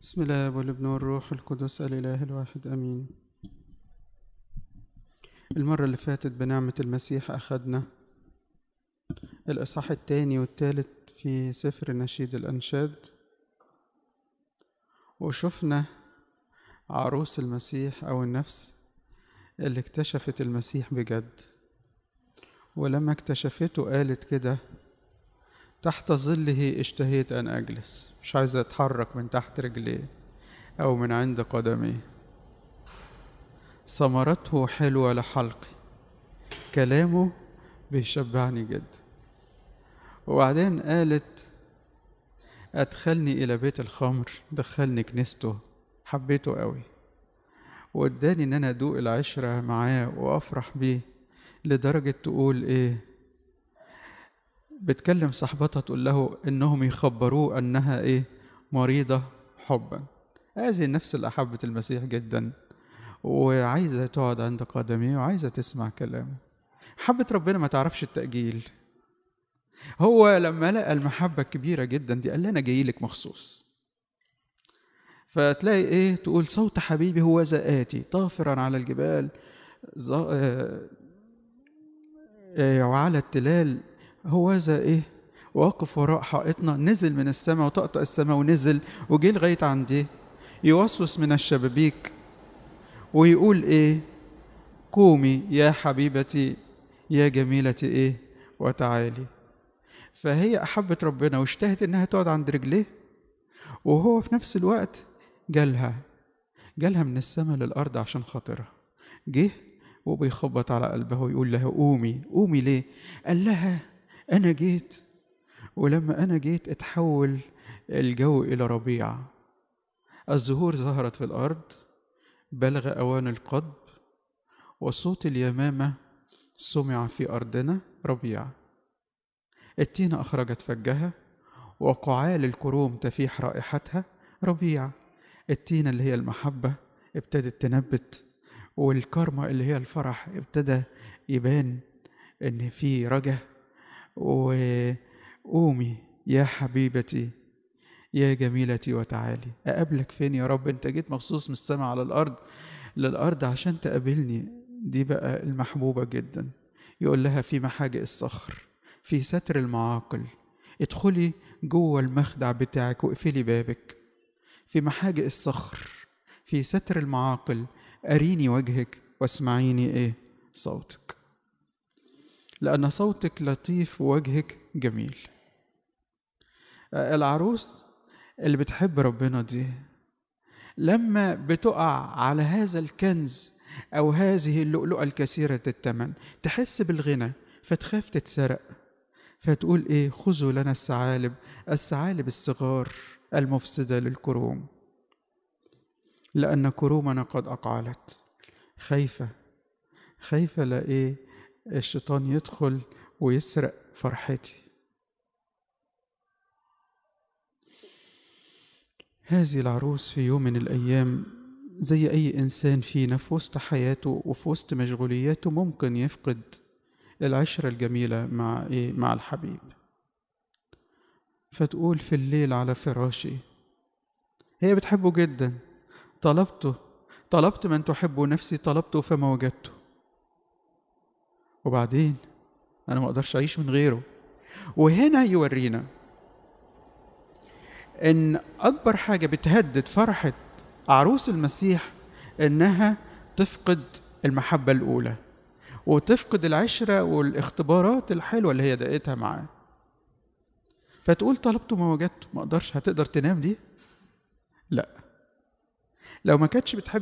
بسم الله والابن والروح القدس الإله الواحد أمين المرة اللي فاتت بنعمة المسيح أخدنا الإصحاح التاني والتالت في سفر نشيد الأنشاد وشفنا عروس المسيح أو النفس اللي اكتشفت المسيح بجد ولما اكتشفته قالت كده تحت ظله اشتهيت أن أجلس مش عايزة أتحرك من تحت رجليه أو من عند قدميه ثمرته حلوة لحلقي كلامه بيشبعني جدا وبعدين قالت أدخلني إلى بيت الخمر دخلني كنيسته حبيته قوي واداني إن أنا أدوق العشرة معاه وأفرح بيه لدرجة تقول إيه بتكلم صاحبتها تقول له انهم يخبروه انها ايه مريضه حبا هذه النفس اللي احبت المسيح جدا وعايزه تقعد عند قدميه وعايزه تسمع كلامه حبة ربنا ما تعرفش التأجيل هو لما لقى المحبة الكبيرة جدا دي قال لي أنا جاي لك مخصوص فتلاقي إيه تقول صوت حبيبي هو آتي طافرا على الجبال ز... آه... آه... وعلى التلال هو ذا ايه واقف وراء حائطنا نزل من السماء وطقطق السماء ونزل وجه لغايه عندي يوسوس من الشبابيك ويقول ايه قومي يا حبيبتي يا جميلتي ايه وتعالي فهي احبت ربنا واشتهت انها تقعد عند رجليه وهو في نفس الوقت جالها جالها من السماء للارض عشان خاطرها جه وبيخبط على قلبها ويقول لها قومي قومي ليه قال لها أنا جيت ولما أنا جيت اتحول الجو إلى ربيع الزهور ظهرت في الأرض بلغ أوان القضب وصوت اليمامة سمع في أرضنا ربيع التينة أخرجت فجها وقعال الكروم تفيح رائحتها ربيع التينة اللي هي المحبة ابتدت تنبت والكرمة اللي هي الفرح ابتدى يبان ان في رجا وقومي يا حبيبتي يا جميلتي وتعالي أقابلك فين يا رب أنت جيت مخصوص من السماء على الأرض للأرض عشان تقابلني دي بقى المحبوبة جدا يقول لها في محاجئ الصخر في ستر المعاقل ادخلي جوه المخدع بتاعك واقفلي بابك في محاجئ الصخر في ستر المعاقل أريني وجهك واسمعيني إيه صوتك لأن صوتك لطيف ووجهك جميل العروس اللي بتحب ربنا دي لما بتقع على هذا الكنز أو هذه اللؤلؤة الكثيرة الثمن تحس بالغنى فتخاف تتسرق فتقول إيه خذوا لنا الثعالب الثعالب الصغار المفسدة للكروم لأن كرومنا قد أقعلت خايفة خايفة لا إيه الشيطان يدخل ويسرق فرحتي هذه العروس في يوم من الأيام زي أي إنسان فينا في وسط حياته وفي وسط مشغولياته ممكن يفقد العشرة الجميلة مع إيه؟ مع الحبيب فتقول في الليل على فراشي هي بتحبه جدا طلبته طلبت من تحب نفسي طلبته فما وجدته وبعدين انا ما اقدرش اعيش من غيره وهنا يورينا ان اكبر حاجه بتهدد فرحه عروس المسيح انها تفقد المحبه الاولى وتفقد العشره والاختبارات الحلوه اللي هي دقتها معاه فتقول طلبته ما وجدته ما اقدرش هتقدر تنام دي لا لو ما كانتش بتحب